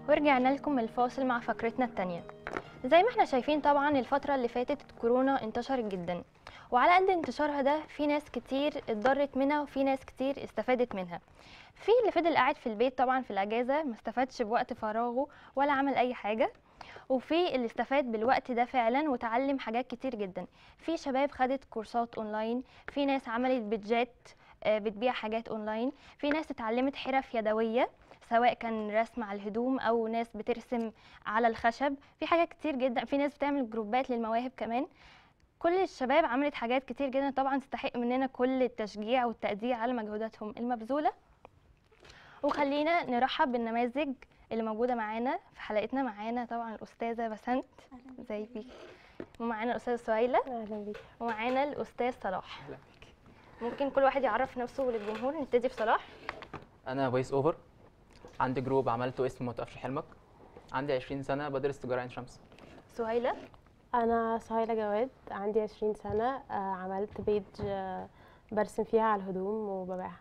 ورجعنا لكم من الفاصل مع فقرتنا التانية زي ما احنا شايفين طبعا الفترة اللي فاتت كورونا انتشرت جدا وعلى قد انتشارها ده في ناس كتير اتضرت منها وفي ناس كتير استفادت منها في اللي فضل قاعد في البيت طبعا في الاجازة ما استفادش بوقت فراغه ولا عمل اي حاجة وفي اللي استفاد بالوقت ده فعلا وتعلم حاجات كتير جدا في شباب خدت كورسات اونلاين في ناس عملت بيدجات آه، بتبيع حاجات اونلاين في ناس اتعلمت حرف يدوية سواء كان رسم على الهدوم او ناس بترسم على الخشب في حاجات كتير جدا في ناس بتعمل جروبات للمواهب كمان كل الشباب عملت حاجات كتير جدا طبعا تستحق مننا كل التشجيع والتقدير على مجهوداتهم المبذولة وخلينا نرحب بالنماذج اللي موجودة معانا في حلقتنا معانا طبعا الأستاذة بسنت زي بيك ومعانا الأستاذة سهيلة اهلا بيك ومعانا الأستاذ صلاح أهلا بيك. ممكن كل واحد يعرف نفسه للجمهور نبتدي بصلاح انا فويس اوفر عندي جروب عملته اسمه ما توقفش حلمك عندي 20 سنه بدرس تجاره عين شمس سهيلة انا سهيلة جواد عندي 20 سنة آه، عملت بيج آه، برسم فيها على الهدوم وببيعها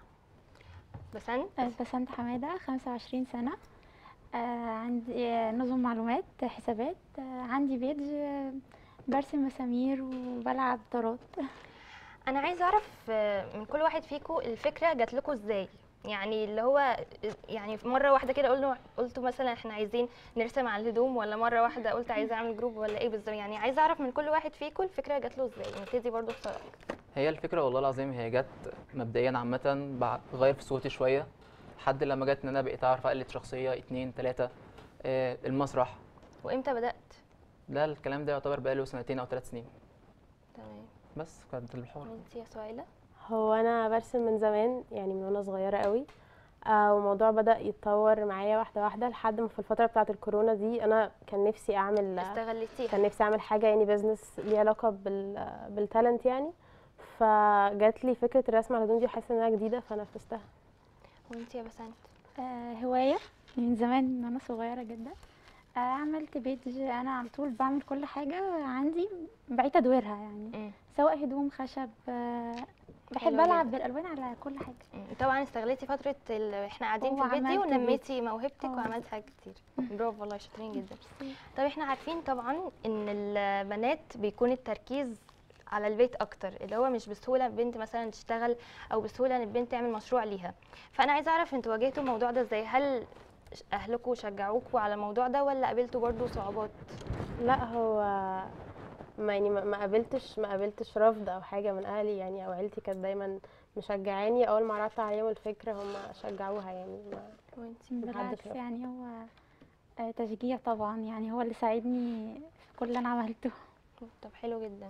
بسنت بسنت حمادة 25 سنة آه، عندي آه، نظم معلومات حسابات آه، عندي بيج آه، برسم مسامير وبلعب طارات انا عايزه اعرف آه، من كل واحد فيكم الفكره جات لكم ازاي يعني اللي هو يعني في مره واحده كده قلنا قلتوا مثلا احنا عايزين نرسم على الهدوم ولا مره واحده قلت عايزه اعمل جروب ولا ايه بالظبط يعني عايزه اعرف من كل واحد فيكم الفكره جات له ازاي نبتدي برضو بصراحه هي الفكره والله العظيم هي جت مبدئيا عامه بعد غير في صوتي شويه لحد لما جت ان انا بقيت اعرف اقلد شخصيه اتنين تلاته آه المسرح وامتى بدات ده الكلام ده يعتبر بقاله سنتين او ثلاث سنين تمام بس كانت الحوار وانت يا سهيله هو انا برسم من زمان يعني من وانا صغيرة قوي آه، والموضوع بدأ يتطور معايا واحدة واحدة لحد ما في الفترة بتاعة الكورونا دي انا كان نفسي اعمل استغلتيها كان نفسي اعمل حاجة يعني بزنس ليه علاقة بال بالتالنت يعني فجات لي فكرة الرسم على الهدوم دي حاسة انها جديدة فنفذتها وانت يا بسنت آه، هواية من زمان من وانا صغيرة جدا آه، عملت بيج انا على طول بعمل كل حاجة عندي بعيد تدويرها يعني مم. سواء هدوم خشب آه، بحب حلوة العب جدا. بالالوان على كل حاجة مم. طبعا استغلتي فتره ال... احنا قاعدين في البيت دي وعملت بيت. ونميتي موهبتك اه. وعملتي حاجات كتير برافو والله شاطرين جدا طب احنا عارفين طبعا ان البنات بيكون التركيز على البيت اكتر اللي هو مش بسهوله البنت مثلا تشتغل او بسهوله ان البنت تعمل مشروع ليها فانا عايزه اعرف انتوا واجهتوا الموضوع ده ازاي هل اهلكم شجعوكوا على الموضوع ده ولا قابلتوا برضو صعوبات لا هو ما يعني ما ما قابلتش ما قابلتش رفض او حاجه من اهلي يعني او عيلتي كانت دايما مشجعاني اول ما عرضت عليهم الفكره هم شجعوها يعني ما وانتي بالعكس رفض. يعني هو آه، تشجيع طبعا يعني هو اللي ساعدني في كل اللي انا عملته طب حلو جدا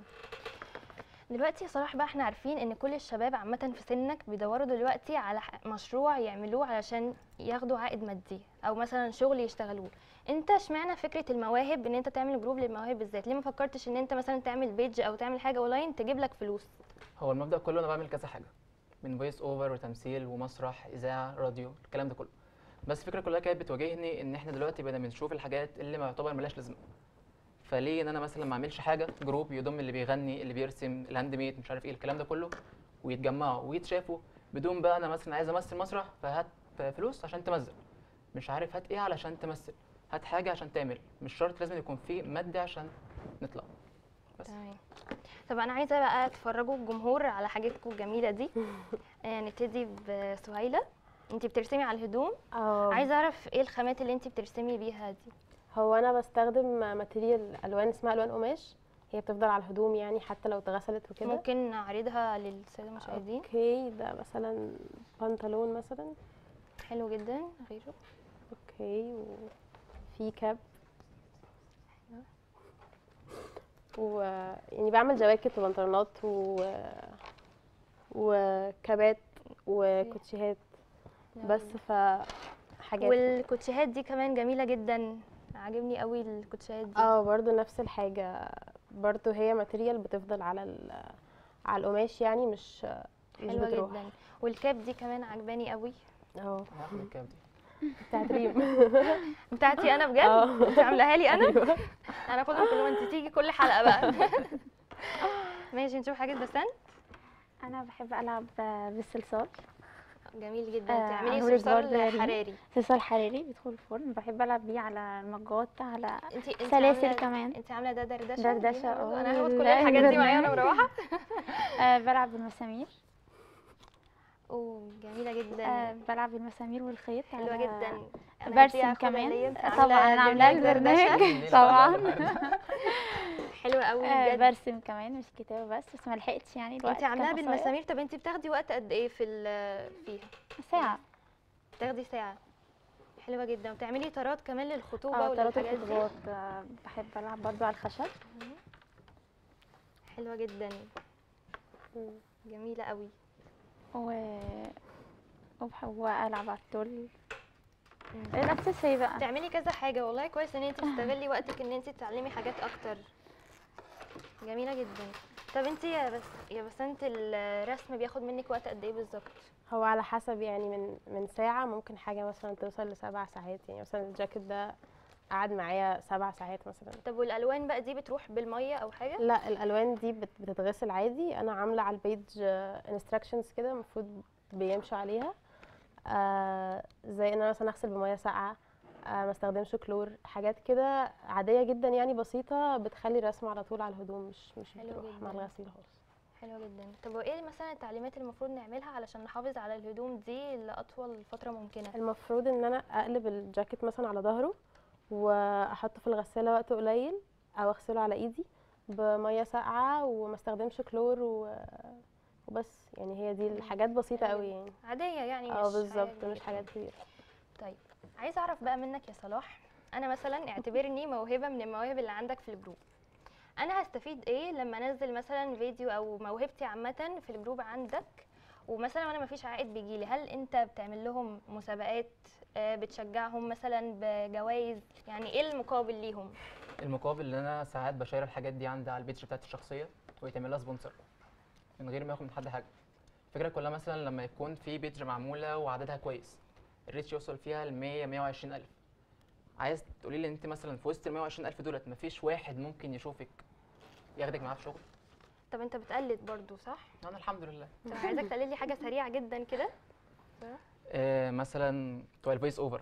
دلوقتي يا صلاح بقى احنا عارفين ان كل الشباب عامة في سنك بيدوروا دلوقتي على ح- مشروع يعملوه علشان ياخدوا عائد مادي او مثلا شغل يشتغلوه انت اشمعنى فكرة المواهب ان انت تعمل جروب للمواهب بالذات ليه ما فكرتش ان انت مثلا تعمل بيج او تعمل حاجة اونلاين تجيب لك فلوس هو المبدا كله انا بعمل كذا حاجه من فويس اوفر وتمثيل ومسرح اذاعه راديو الكلام ده كله بس الفكره كلها كانت بتواجهني ان احنا دلوقتي بقينا بنشوف الحاجات اللي ما يعتبر ملهاش لازمه فليه ان انا مثلا ما اعملش حاجه جروب يضم اللي بيغني اللي بيرسم الهاند ميد مش عارف ايه الكلام ده كله ويتجمعوا ويتشافوا بدون بقى انا مثلا عايز امثل مسرح فهات فلوس عشان تمثل مش عارف هات ايه علشان تمثل هات حاجه عشان تعمل مش شرط لازم يكون في مادي عشان نطلع بس تمام طب انا عايزة بقى تفرجوا الجمهور على حاجاتكم الجميلة دي آه، نبتدي بسهيلة انت بترسمي على الهدوم أو عايزة اعرف ايه الخامات اللي انت بترسمي بيها دي هو انا بستخدم ماتيريال الوان اسمها الوان قماش هي بتفضل على الهدوم يعني حتى لو اتغسلت وكده ممكن نعرضها للساده المشاهدين اوكي ده مثلا بنطلون مثلا حلو جدا غيره اوكي وفي كاب و يعني بعمل جواكت وبنطلونات و وكابات وكوتشيهات بس ف حاجات والكوتشيهات دي كمان جميله جدا عاجبني قوي الكوتشيهات دي اه برضو نفس الحاجة برضو هي ماتيريال بتفضل على ال على القماش يعني مش مش حلوه بتروح جدا والكاب دي كمان عجباني قوي اه هاخد الكاب دي بتاعت ريم بتاعتي انا بجد اه. انت عاملاها لي انا أيوة. انا اخدهم كلهم انت تيجي كل حلقه بقى ماشي نشوف حاجه بسنت انا بحب العب آه، بالصلصال جميل جدا آه، تعملي عملت صلصال برضه ريم. حراري صلصال حراري بيدخل الفرن بحب العب بيه على المجات على انت انت سلاسل عاملة- كمان انت عامله ده دردشه دردشة، جميلة برضه. اه، انا هاخد كل لا، الحاجات دي معايا وانا البرنامج. مروحه آه بلعب بالمسامير اوه جميله جدا آه بلعب بالمسامير والخيط حلوه على- جدا أنا برسم هديها كمان. ليا. انت طبعاً، أنا عاملة برنامج دردشة. البرنامج. الليلة طبعاً. كلها. حلوه قوي آه بجد برسم كمان مش كتابة بس بس ما لحقتش يعني الوقت انت عاملاها كان قصير. بالمسامير طب انت بتاخدي وقت قد ايه في ال- فيها ساعة بتاخدي ساعه حلوه جدا وبتعملي طارات كمان للخطوبه اه طرات والحاجات دي الخطوبات آه، بحب العب برضو على الخشب حلوه جدا مم. جميله قوي و وبحب العب على التل مم. الاساسي بقى بتعملي كذا حاجه والله كويس ان انت تستغلي وقتك ان انت تتعلمي حاجات اكتر جميله جدا طب انت يا بس يا بسنت الرسم بياخد منك وقت قد ايه بالظبط هو على حسب يعني من من ساعة ممكن حاجة مثلا توصل لسبع ساعات يعني مثلا الجاكيت ده قعد معايا سبع ساعات مثلا طب والالوان بقى دي بتروح بالميه او حاجه لا الالوان دي بت- بتتغسل عادي انا عامله على البيج انستراكشنز كده المفروض بيمشوا عليها آه زي ان انا مثلا اغسل بميه ساقعه آه ما استخدمش كلور حاجات كده عاديه جدا يعني بسيطه بتخلي الرسم على طول على الهدوم مش مش حلو بتروح مع جداً. الغسيل خالص حلوه جدا طب وايه مثلا التعليمات اللي المفروض نعملها علشان نحافظ على الهدوم دي لاطول فتره ممكنه المفروض ان انا اقلب الجاكيت مثلا على ظهره واحطه في الغساله وقت قليل او اغسله على ايدي بميه ساقعه وما استخدمش كلور و... وبس يعني هي دي الحاجات بسيطه قوي يعني عاديه يعني اه مش بالظبط حاجة مش كبيرة. حاجات كبيره طيب عايزه اعرف بقى منك يا صلاح انا مثلا اعتبرني موهبه من المواهب اللي عندك في الجروب انا هستفيد ايه لما انزل مثلا فيديو او موهبتي عامه في الجروب عندك ومثلا وانا مفيش عائد بيجيلي هل انت بتعمل لهم مسابقات آه، بتشجعهم مثلا بجوائز يعني ايه المقابل ليهم المقابل ان انا ساعات بشير الحاجات دي عندي على البيج بتاعتي الشخصيه ويتعمل لها سبونسر من غير ما ياخد من حد حاجه الفكره كلها مثلا لما يكون في بيج معموله وعددها كويس الريتش يوصل فيها ل 100 120 الف عايز تقولي لي انت مثلا في وسط ال 120 الف دولت مفيش واحد ممكن يشوفك ياخدك معاه في شغل طب انت بتقلد برضو صح انا الحمد لله طب عايزك تقلد لي حاجه سريعه جدا كده آه مثلا بتوع الفويس اوفر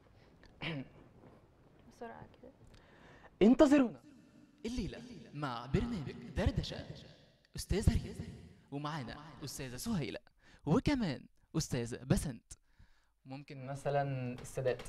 بسرعه كده انتظرونا الليلة مع برنامج دردشة أستاذ ريم ومعانا أستاذة سهيلة وكمان أستاذة بسنت ممكن مثلا السادات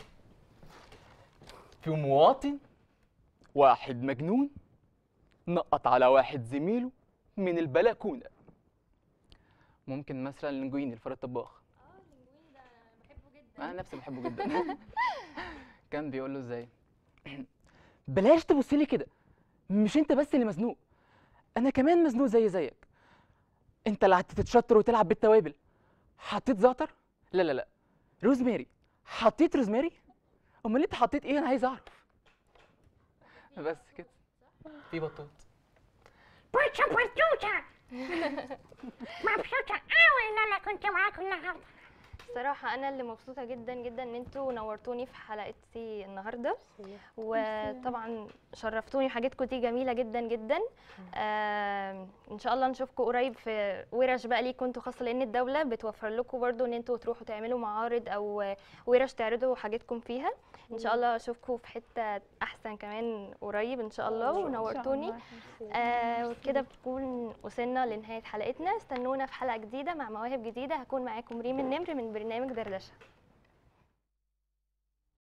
في مواطن واحد مجنون نقط على واحد زميله من البلكونة ممكن مثلا لينجويني الفار الطباخ اه لينجويني ده بحبه جدا انا نفسي بحبه جدا كان بيقول له ازاي بلاش تبص لي كده مش انت بس اللي مزنوق انا كمان مزنوق زي زيك انت اللي هتتشطر وتلعب بالتوابل حطيت زعتر لا لا لا روزماري حطيت روزماري امال انت حطيت ايه انا عايز اعرف بس كده في بطوط بوتشا بوتشا مبسوطة قوي ان انا كنت معاكم النهارده الصراحه انا اللي مبسوطه جدا جدا ان انتوا نورتوني في حلقتي النهارده وطبعا شرفتوني وحاجاتكم دي جميله جدا جدا آه ان شاء الله نشوفكم قريب في ورش بقى ليكم انتوا خاصه لان الدوله بتوفر لكم برضو ان انتوا تروحوا تعملوا معارض او ورش تعرضوا حاجاتكم فيها ان شاء الله اشوفكم في حته احسن كمان قريب ان شاء الله ونورتوني آه وكده بتكون وصلنا لنهايه حلقتنا استنونا في حلقه جديده مع مواهب جديده هكون معاكم ريم النمر من برنامج دردشه